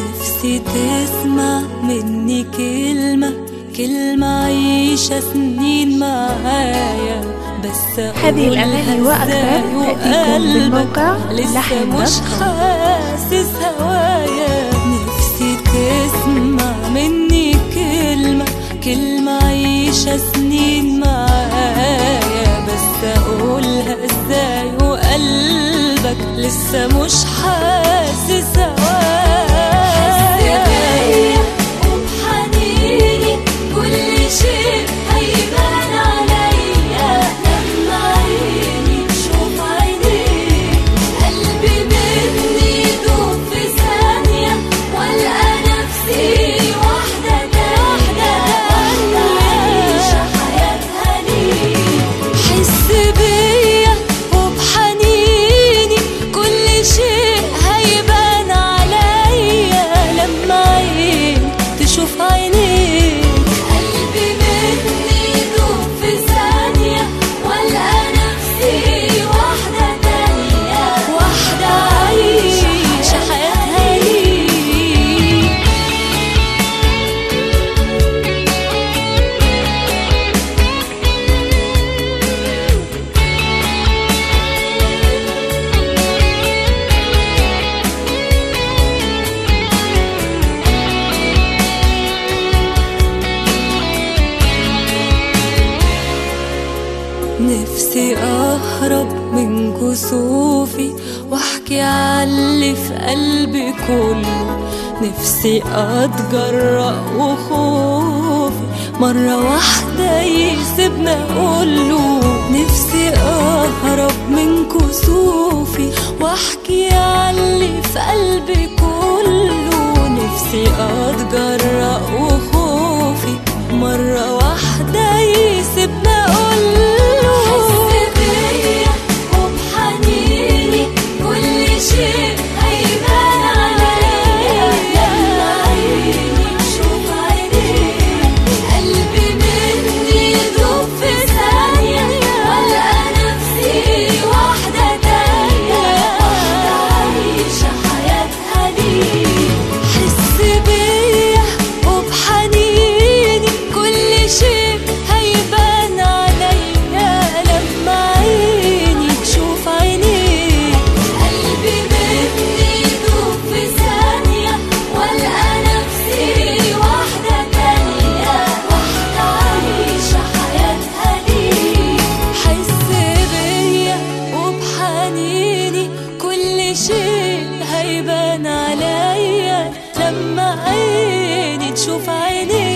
نفسي تسمع مني كلمة كلمة عيشة سنين معايا بس هذه الأغاني أقولها وأكثر إزاي تأتيكم من وقلبك موقع لسه لحن مش دوت كوم. حاسس هوايا نفسي تسمع مني كلمة كلمة عيشة سنين معايا بس أقولها إزاي وقلبك لسه مش حاسس هوايا وبحنيني كل شيء هيبان عليا لما عيني تشوف عينيك قلبي مني يدوب في ثانية والقى نفسي واحدة تانية واحدة عايشة حياتها ليك حس بيا وبحنيني كل شيء هيبان عليا لما عيني تشوف عينيك قلبي مني يدوب في ثانية والقى نفسي واحدة تانية واحدة عايشة حياتها ليك نفسي اهرب من كسوفي واحكي عاللي في قلبي كله نفسي اتجرأ وخوفي مرة واحدة يسيبنا اقوله نفسي اهرب من كسوفي واحكي عاللي في قلبي كله نفسي اتجرأ وخوفي مرة واحدة يسيبنا اقوله حس بيا وبحنيني كل شيء هيبان عليا لما عيني تشوف عينيك قلبي مني يدوب في ثانية والقى نفسي واحدة تانية واحدة عايشة حياتها ليك حس بيا وبحنيني كل شيء هيبان عليا لما عيني تشوف عينيك قلبي مني يدوب في ثانية والقى نفسي واحدة تانية واحدة عايشة حياتها ليك حس بيا وبحنيني كل شيء هيبان عليا لما عيني تشوف عينيك